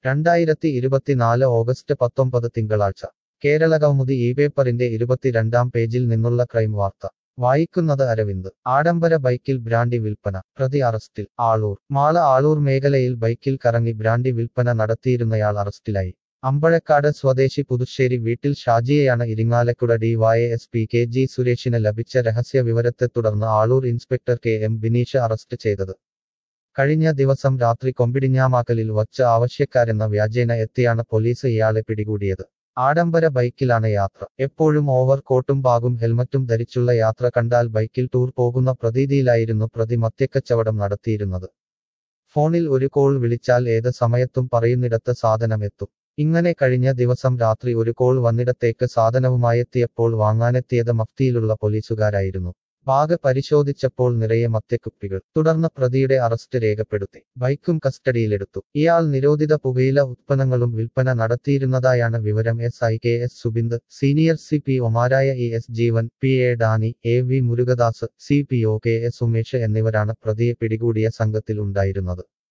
രണ്ടായിരത്തി ഇരുപത്തിനാല് ഓഗസ്റ്റ് പത്തൊമ്പത് തിങ്കളാഴ്ച കേരളകൗമുദി ഈ പേപ്പറിന്റെ ഇരുപത്തിരണ്ടാം പേജിൽ നിന്നുള്ള ക്രൈം വാർത്ത വായിക്കുന്നത് അരവിന്ദ് ആഡംബര ബൈക്കിൽ ബ്രാൻഡി വിൽപ്പന പ്രതി അറസ്റ്റിൽ ആളൂർ മാള ആളൂർ മേഖലയിൽ ബൈക്കിൽ കറങ്ങി ബ്രാൻഡി വിൽപ്പന നടത്തിയിരുന്നയാൾ അറസ്റ്റിലായി അമ്പഴക്കാട് സ്വദേശി പുതുശ്ശേരി വീട്ടിൽ ഷാജിയെയാണ് Irinjalakuda D Y S P K G സുരേഷിന് ലഭിച്ച രഹസ്യ വിവരത്തെ തുടർന്ന് Aloor inspector K M Bineesh arrest ചെയ്തത് കഴിഞ്ഞ ദിവസം രാത്രി കൊമ്പിടിഞ്ഞാമാക്കലിൽ വച്ച് ആവശ്യക്കാരെന്ന വ്യാജേന എത്തിയാണ് പോലീസ് ഇയാളെ പിടികൂടിയത് ആഡംബര ബൈക്കിലാണ് യാത്ര എപ്പോഴും ഓവർ കോട്ടും ബാഗും ഹെൽമറ്റും ധരിച്ചുള്ള യാത്ര കണ്ടാൽ ബൈക്കിൽ ടൂർ പോകുന്ന പ്രതീതിയിലായിരുന്നു പ്രതി മദ്യക്കച്ചവടം നടത്തിയിരുന്നത് ഫോണിൽ ഒരു കോൾ വിളിച്ചാൽ ഏത് സമയത്തും പറയുന്നിടത്ത് സാധനം എത്തും ഇങ്ങനെ കഴിഞ്ഞ ദിവസം രാത്രി ഒരു കോൾ വന്നിടത്തേക്ക് സാധനവുമായെത്തിയപ്പോൾ വാങ്ങാനെത്തിയത് മഫ്തിയിലുള്ള പോലീസുകാരായിരുന്നു ബാഗ് പരിശോധിച്ചപ്പോൾ നിറയെ മദ്യക്കുപ്പികൾ തുടർന്ന് പ്രതിയുടെ അറസ്റ്റ് രേഖപ്പെടുത്തി ബൈക്കും കസ്റ്റഡിയിലെടുത്തു ഇയാൾ നിരോധിത പുകയില ഉത്പന്നങ്ങളും വിൽപ്പന നടത്തിയിരുന്നതായാണ് വിവരം S I K S Subind senior C P ഒമാരായ E S Jeevan P A Dani A V Murukadas C P O K S Umesh എന്നിവരാണ് പ്രതിയെ പിടികൂടിയ സംഘത്തിൽ ഉണ്ടായിരുന്നത്